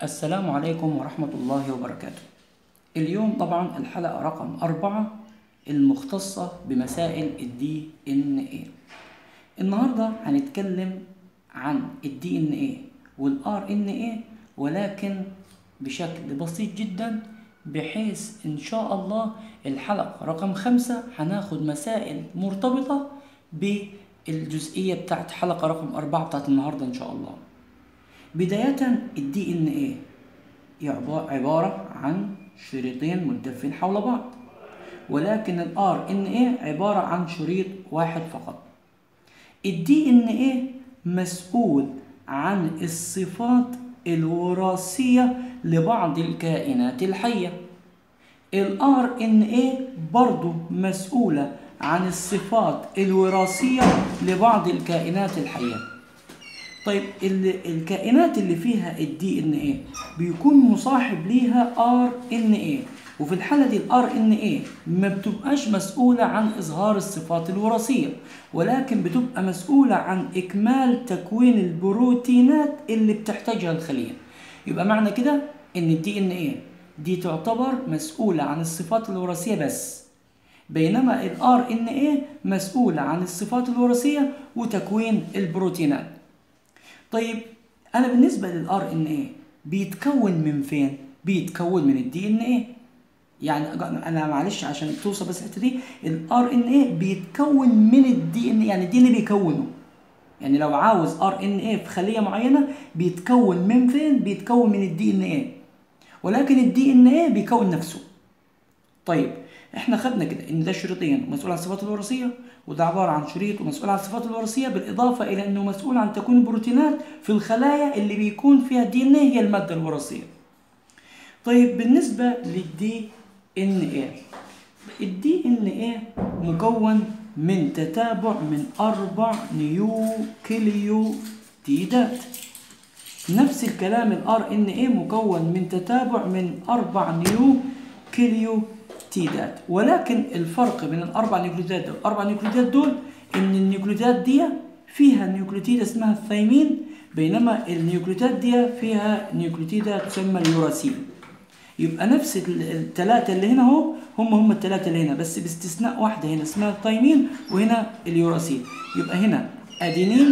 السلام عليكم ورحمة الله وبركاته اليوم طبعا الحلقة رقم أربعة المختصة بمسائل الدي ان ايه النهاردة هنتكلم عن الدي ان ايه والار ان ايه ولكن بشكل بسيط جدا بحيث ان شاء الله الحلقة رقم خمسة هناخد مسائل مرتبطة بالجزئية بتاعت حلقة رقم أربعة بتاعت النهاردة ان شاء الله بداية الدي ان ايه عبارة عن شريطين ملتفين حول بعض ولكن الار ان ايه عبارة عن شريط واحد فقط الدي ان ايه مسؤول عن الصفات الوراثية لبعض الكائنات الحية الار ان ايه برضو مسؤولة عن الصفات الوراثية لبعض الكائنات الحية طيب الكائنات اللي فيها الدي ان ايه بيكون مصاحب ليها ار ان ايه وفي الحالة دي الار ان ايه ما بتبقاش مسؤولة عن اظهار الصفات الوراثية ولكن بتبقى مسؤولة عن اكمال تكوين البروتينات اللي بتحتاجها الخلية يبقى معنى كده ان الدي ان ايه دي تعتبر مسؤولة عن الصفات الوراثية بس بينما الار ان ايه مسؤولة عن الصفات الوراثية وتكوين البروتينات طيب انا بالنسبه للار ان ايه بيتكون من فين بيتكون من الدي ان ايه يعني انا معلش عشان توصل بس الحته دي الار ان ايه بيتكون من الدي ان يعني الدي ان بيكونه يعني لو عاوز ار ان ايه في خليه معينه بيتكون من فين بيتكون من الدي ان ايه ولكن الدي ان ايه بيكون نفسه طيب احنا خدنا كده ان ده شريطين مسؤول عن الصفات الوراثيه وده عباره عن شريط ومسؤول عن الصفات الوراثيه بالاضافه الى انه مسؤول عن تكوين البروتينات في الخلايا اللي بيكون فيها الدي ان هي الماده الوراثيه. طيب بالنسبه للدي ان ايه الدي ان ايه مكون من تتابع من اربع نيوكليوتيدات نفس الكلام الار ان ايه مكون من تتابع من اربع نيوكليوتيدات نيوكليوتيدات ولكن الفرق بين الاربع نيوكليوتيدات والاربع نيوكليوتيدات دول ان النيوكليوتيدات دي فيها نيوكليوتيدة اسمها الثيمين بينما النيوكليوتيدات دي فيها نيوكليوتيدة تسمى اليوراسيل يبقى نفس الثلاثة اللي هنا اهو هم هم الثلاثة اللي هنا بس باستثناء واحدة هنا اسمها الثيمين وهنا اليوراسيل يبقى هنا ادينين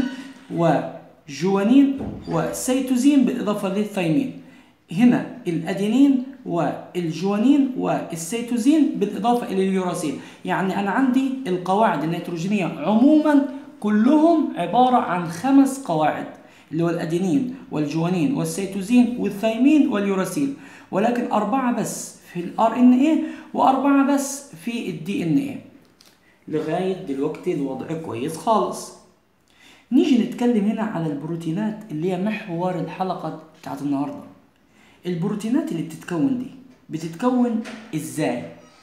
وجوانين وسيتوزين بالاضافة للثيمين هنا الادينين والجوانين والسيتوزين بالإضافة إلى اليوراسيل يعني أنا عندي القواعد النيتروجينية عموما كلهم عبارة عن خمس قواعد اللي هو الأدينين والجوانين والسيتوزين والثيمين واليوراسيل ولكن أربعة بس في الار ان ايه وأربعة بس في الدي ان ايه لغاية دلوقتي الوضع كويس خالص نيجي نتكلم هنا على البروتينات اللي هي محور الحلقة بتاعت النهارده البروتينات اللي بتتكون دي بتتكون ازاي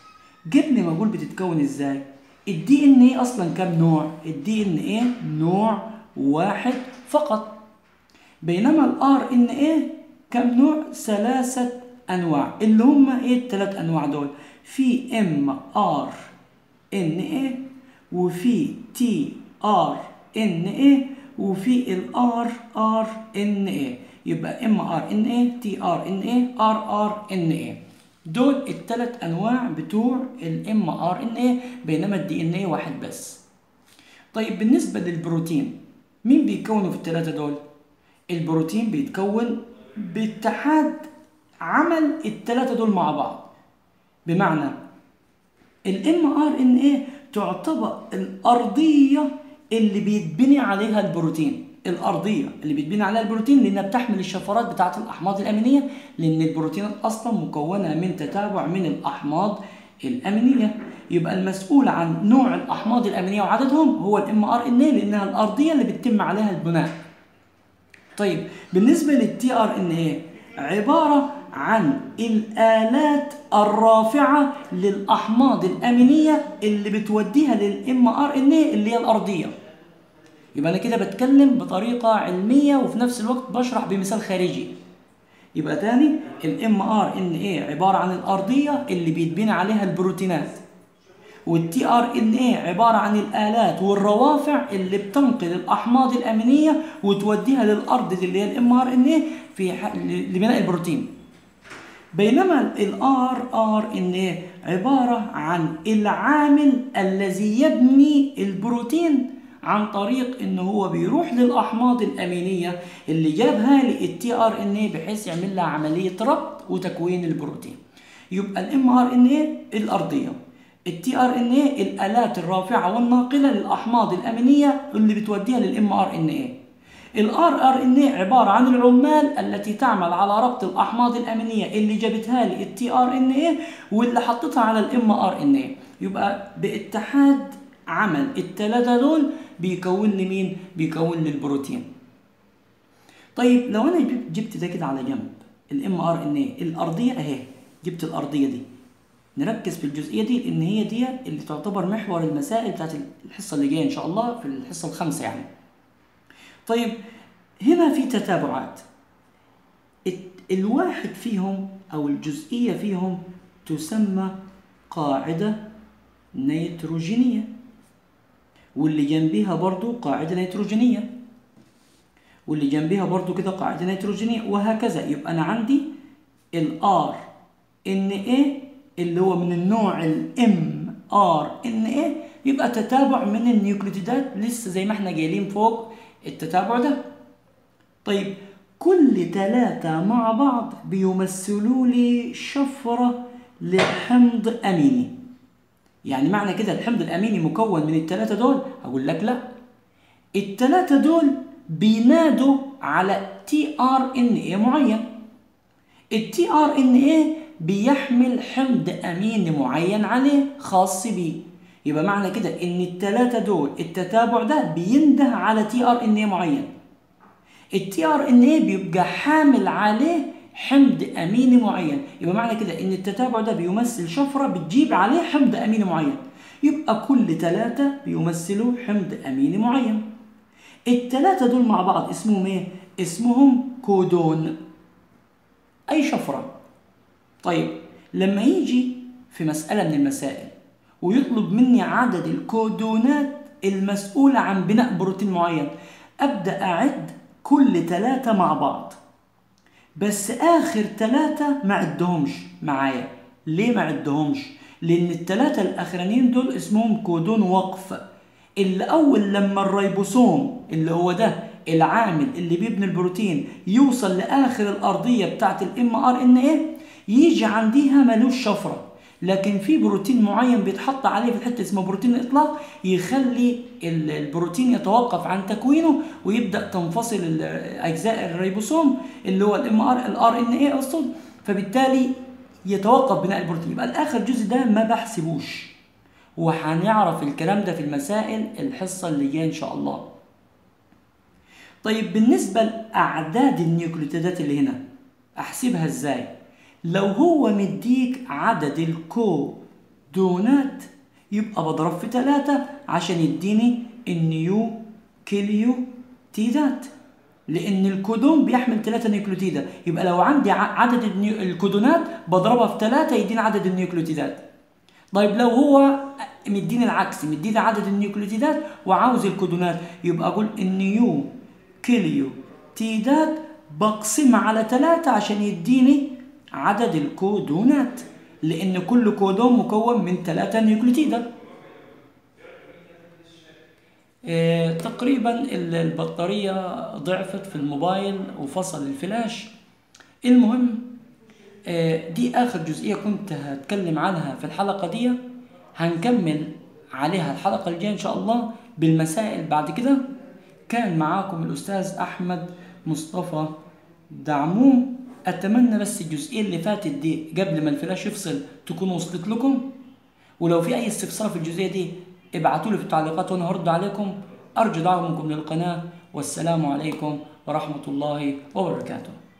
قبل ما اقول بتتكون ازاي الدي ان ايه اصلا كام نوع الدي ان ايه نوع واحد فقط بينما الار ان ايه كام نوع ثلاثة انواع اللي هم ايه الثلاث انواع دول في ام ار ان ايه وفي تي ار ان ايه وفي الار ار ان ايه يبقى ام ار ان اي تي ار ان اي ار ار ان اي دول الثلاث انواع بتوع الام ار ان اي بينما الدي ان اي واحد بس طيب بالنسبه للبروتين مين بيكونوا في الثلاثه دول البروتين بيتكون باتحاد عمل الثلاثه دول مع بعض بمعنى الام ار ان اي تعتبر الارضيه اللي بيتبني عليها البروتين الارضيه اللي بيتبني عليها البروتين لانها بتحمل الشفرات بتاعه الاحماض الامينيه لان البروتينات اصلا مكونه من تتابع من الاحماض الامينيه يبقى المسؤول عن نوع الاحماض الامينيه وعددهم هو الام ار ان اي لانها الارضيه اللي بيتم عليها البناء طيب بالنسبه للتي ار ان اي عباره عن الالات الرافعه للاحماض الامينيه اللي بتوديها للام ار ان اي اللي هي الارضيه يبقى انا كده بتكلم بطريقه علميه وفي نفس الوقت بشرح بمثال خارجي يبقى تاني الام ار ان اي عباره عن الارضيه اللي بيتبني عليها البروتينات والتي ار ان اي عباره عن الالات والروافع اللي بتنقل الاحماض الامينيه وتوديها للارض اللي هي الام ار ان اي في ح- ل- لبناء البروتين بينما الار ار ان ايه عباره عن العامل الذي يبني البروتين عن طريق ان هو بيروح للاحماض الامينيه اللي جابها لي التي ار ان ايه بحيث يعمل لها عمليه ربط وتكوين البروتين يبقى الام ار ان ايه الارضيه التي ار ان ايه الالات الرافعه والناقله للاحماض الامينيه اللي بتوديها للام ار ان ايه الار ار ان اي عباره عن العمال التي تعمل على ربط الاحماض الامينيه اللي جابتها لي التي ار ان اي واللي حطيتها على الام ار ان اي يبقى باتحاد عمل الثلاثه دول بيكون لي مين بيكون لي البروتين طيب لو انا جبت- جبت ده كده على جنب الام ار ان اي الارضيه اهي جبت الارضيه دي نركز في الجزئيه دي لان هي دي اللي تعتبر محور المسائل بتاعت الحصه اللي جايه ان شاء الله في الحصه الخامسه يعني طيب هنا في تتابعات الت- الواحد فيهم او الجزئيه فيهم تسمى قاعده نيتروجينيه واللي جنبيها برضو قاعده نيتروجينيه واللي جنبيها برضو كده قاعده نيتروجينيه وهكذا يبقى انا عندي الار ان ايه اللي هو من النوع الام ار ان ايه يبقى تتابع من النيوكليوتيدات لسه زي ما احنا جايلين فوق التتابع ده طيب كل ثلاثة مع بعض بيمثلوا لي شفرة لحمض أميني يعني معنى كده الحمض الأميني مكون من الثلاثة دول أقول لك لا الثلاثة دول بينادوا على تي ار ان اي معين التي ار ان اي بيحمل حمض امين معين عليه خاص بيه يبقى معنى كده ان الثلاثه دول التتابع ده بينده على تي ار ان اي معين التي ار ان اي بيبقى حامل عليه حمض اميني معين يبقى معنى كده ان التتابع ده بيمثل شفره بتجيب عليه حمض اميني معين يبقى كل ثلاثه بيمثلوا حمض اميني معين الثلاثه دول مع بعض اسمهم ايه اسمهم كودون اي شفره طيب لما يجي في مساله من المسائل ويطلب مني عدد الكودونات المسؤولة عن بناء بروتين معين أبدأ أعد كل ثلاثة مع بعض بس آخر ثلاثة ما عدهمش معايا ليه ما عدهمش؟ لأن الثلاثة الأخرانيين دول اسمهم كودون وقف اللي أول لما الريبوسوم اللي هو ده العامل اللي بيبني البروتين يوصل لآخر الأرضية بتاعت الام ار ان ايه يجي عنديها ملوش شفرة لكن في بروتين معين بيتحط عليه في الحته اسمه بروتين الاطلاق يخلي ال- البروتين يتوقف عن تكوينه ويبدا تنفصل ال- اجزاء الريبوسوم اللي هو الام ار الار ان اي اقصد فبالتالي يتوقف بناء البروتين يبقى الاخر جزء ده ما بحسبوش وهنعرف الكلام ده في المسائل الحصه اللي جايه ان شاء الله طيب بالنسبه لاعداد النيوكليوتيدات اللي هنا احسبها ازاي لو هو مديك عدد الكودونات يبقى بضرب في ثلاثة عشان يديني النيو كيليو تيدات لأن الكودون بيحمل ثلاثة نيوكليوتيدة يبقى لو عندي ع- عدد النيو... الكودونات بضربها في ثلاثة يديني عدد النيوكليوتيدات طيب لو هو مديني العكس مديني عدد النيوكليوتيدات وعاوز الكودونات يبقى أقول النيو كيليو تيدات بقسمها على ثلاثة عشان يديني عدد الكودونات لأن كل كودون مكون من ثلاثة نيوكليوتيدة آه، تقريبا ال- البطارية ضعفت في الموبايل وفصل الفلاش المهم آه، دي آخر جزئية كنت هتكلم عنها في الحلقة دي هنكمل عليها الحلقة الجاية إن شاء الله بالمسائل بعد كده كان معاكم الأستاذ أحمد مصطفى دعموم أتمنى بس الجزئية اللي فاتت دي قبل ما الفلاش يفصل تكون وصلت لكم ولو في أي استفسار في الجزئية دي ابعتوا لي في التعليقات وأنا هرد عليكم أرجو دعمكم للقناة والسلام عليكم ورحمة الله وبركاته